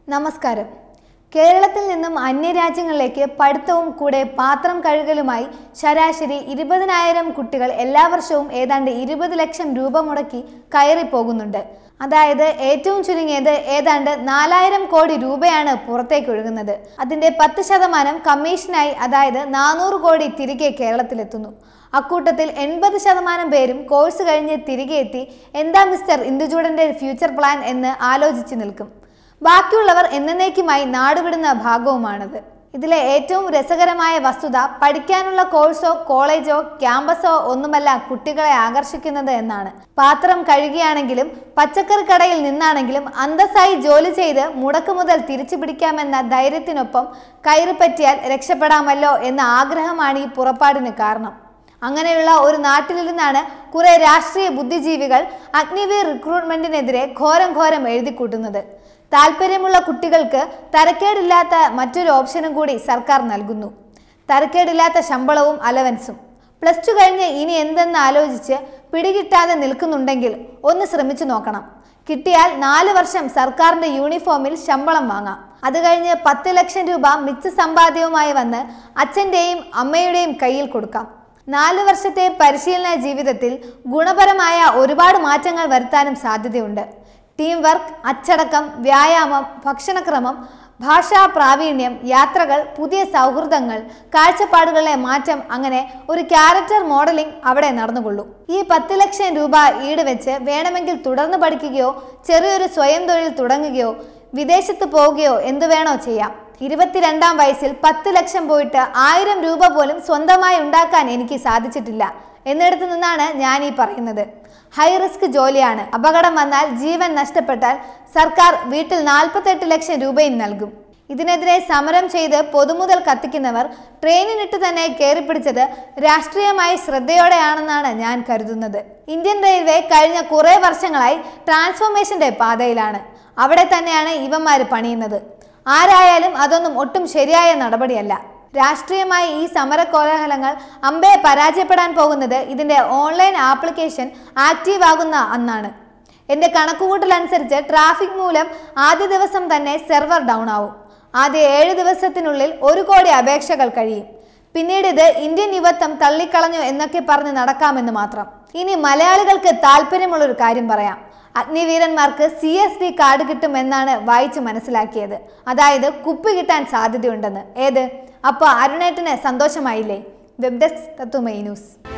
നമസ്കാരം കേരളത്തിൽ നിന്നും അന്യരാജ്യങ്ങളിലേക്ക് പഠിത്തവും കൂടെ പാത്രം കഴുകലുമായി ശരാശരി ഇരുപതിനായിരം കുട്ടികൾ എല്ലാ വർഷവും ഏതാണ്ട് ഇരുപത് ലക്ഷം രൂപ മുടക്കി കയറി പോകുന്നുണ്ട് അതായത് ഏറ്റവും ചുരുങ്ങിയത് ഏതാണ്ട് നാലായിരം കോടി രൂപയാണ് പുറത്തേക്ക് ഒഴുകുന്നത് അതിന്റെ പത്ത് ശതമാനം കമ്മീഷനായി അതായത് നാനൂറ് കോടി തിരികെ കേരളത്തിലെത്തുന്നു അക്കൂട്ടത്തിൽ എൺപത് ശതമാനം പേരും കോഴ്സ് കഴിഞ്ഞ് തിരികെ എത്തി എന്താ മിസ്റ്റർ ഇന്ദുചൂടന്റെ ഫ്യൂച്ചർ പ്ലാൻ എന്ന് ആലോചിച്ച് നിൽക്കും ബാക്കിയുള്ളവർ എന്നേക്കുമായി നാടുവിടുന്ന ഭാഗവുമാണത് ഇതിലെ ഏറ്റവും രസകരമായ വസ്തുത പഠിക്കാനുള്ള കോഴ്സോ കോളേജോ ക്യാമ്പസോ ഒന്നുമല്ല കുട്ടികളെ ആകർഷിക്കുന്നത് എന്നാണ് പാത്രം കഴുകിയാണെങ്കിലും പച്ചക്കറി കടയിൽ നിന്നാണെങ്കിലും അന്തസ്സായി ജോലി ചെയ്ത് മുടക്ക് മുതൽ തിരിച്ചു പിടിക്കാമെന്ന ധൈര്യത്തിനൊപ്പം കയറി പറ്റിയാൽ രക്ഷപ്പെടാമല്ലോ എന്ന ആഗ്രഹമാണ് ഈ പുറപ്പാടിന് കാരണം അങ്ങനെയുള്ള ഒരു നാട്ടിലിരുന്നാണ് കുറെ രാഷ്ട്രീയ ബുദ്ധിജീവികൾ അഗ്നിവീർ റിക്രൂട്ട്മെന്റിനെതിരെ ഘോരം ഘോരം എഴുതിക്കൂട്ടുന്നത് താല്പര്യമുള്ള കുട്ടികൾക്ക് തരക്കേടില്ലാത്ത മറ്റൊരു ഓപ്ഷനും കൂടി സർക്കാർ നൽകുന്നു തരക്കേടില്ലാത്ത ശമ്പളവും അലവൻസും പ്ലസ് ടു കഴിഞ്ഞ് ഇനി എന്തെന്ന് ആലോചിച്ച് പിടികിട്ടാതെ നിൽക്കുന്നുണ്ടെങ്കിൽ ഒന്ന് ശ്രമിച്ചു നോക്കണം കിട്ടിയാൽ നാല് വർഷം സർക്കാരിന്റെ യൂണിഫോമിൽ ശമ്പളം വാങ്ങാം അത് കഴിഞ്ഞ് പത്ത് ലക്ഷം രൂപ മിച്ച സമ്പാദ്യവുമായി വന്ന് അച്ഛൻ്റെയും അമ്മയുടെയും കയ്യിൽ കൊടുക്കാം നാല് വർഷത്തെ പരിശീലന ജീവിതത്തിൽ ഗുണപരമായ ഒരുപാട് മാറ്റങ്ങൾ വരുത്താനും സാധ്യതയുണ്ട് ടീം വർക്ക് അച്ചടക്കം വ്യായാമം ഭക്ഷണക്രമം ഭാഷാ പ്രാവീണ്യം യാത്രകൾ പുതിയ സൗഹൃദങ്ങൾ കാഴ്ചപ്പാടുകളിലെ മാറ്റം അങ്ങനെ ഒരു ക്യാരക്ടർ മോഡലിംഗ് അവിടെ നടന്നുകൊള്ളും ഈ പത്ത് ലക്ഷം രൂപ ഈട് വെച്ച് വേണമെങ്കിൽ തുടർന്ന് പഠിക്കുകയോ ചെറിയൊരു സ്വയം തൊഴിൽ തുടങ്ങുകയോ വിദേശത്ത് പോവുകയോ എന്തു വേണോ ചെയ്യാം ഇരുപത്തിരണ്ടാം വയസ്സിൽ പത്ത് ലക്ഷം പോയിട്ട് ആയിരം രൂപ പോലും സ്വന്തമായി ഉണ്ടാക്കാൻ എനിക്ക് സാധിച്ചിട്ടില്ല എന്നിടത്തു നിന്നാണ് ഞാൻ ഈ പറയുന്നത് ഹൈ റിസ്ക് ജോലിയാണ് അപകടം വന്നാൽ ജീവൻ നഷ്ടപ്പെട്ടാൽ സർക്കാർ വീട്ടിൽ നാൽപ്പത്തെട്ട് ലക്ഷം രൂപയും നൽകും ഇതിനെതിരെ സമരം ചെയ്ത് പൊതുമുതൽ കത്തിക്കുന്നവർ ട്രെയിനിനിട്ട് തന്നെ കയറിപ്പിടിച്ചത് രാഷ്ട്രീയമായി ശ്രദ്ധയോടെയാണെന്നാണ് ഞാൻ കരുതുന്നത് ഇന്ത്യൻ റെയിൽവേ കഴിഞ്ഞ കുറേ വർഷങ്ങളായി ട്രാൻസ്ഫോർമേഷന്റെ പാതയിലാണ് അവിടെ തന്നെയാണ് ഇവന്മാർ പണിയുന്നത് ആരായാലും അതൊന്നും ഒട്ടും ശരിയായ നടപടിയല്ല രാഷ്ട്രീയമായി ഈ സമര കോലാഹലങ്ങൾ അമ്പെ പരാജയപ്പെടാൻ പോകുന്നത് ഇതിന്റെ ഓൺലൈൻ ആപ്ലിക്കേഷൻ ആക്റ്റീവ് ആകുന്ന അന്നാണ് എൻ്റെ കണക്കുകൂട്ടലനുസരിച്ച് ട്രാഫിക് മൂലം ആദ്യ ദിവസം തന്നെ സെർവർ ഡൗൺ ആവും ആദ്യ ഏഴ് ദിവസത്തിനുള്ളിൽ ഒരു കോടി അപേക്ഷകൾ കഴിയും പിന്നീട് ഇത് ഇന്ത്യൻ യുവത്വം തള്ളിക്കളഞ്ഞു എന്നൊക്കെ പറഞ്ഞ് നടക്കാമെന്ന് മാത്രം ഇനി മലയാളികൾക്ക് താല്പര്യമുള്ളൊരു കാര്യം പറയാം അഗ്നിവീരന്മാർക്ക് സി എസ് ഡി കാർഡ് കിട്ടുമെന്നാണ് വായിച്ച് മനസ്സിലാക്കിയത് അതായത് കുപ്പി കിട്ടാൻ സാധ്യതയുണ്ടെന്ന് ഏത് അപ്പോൾ അരുണേട്ടന് സന്തോഷമായില്ലേ വെബ് ഡെസ്ക് തത്വമൈ ന്യൂസ്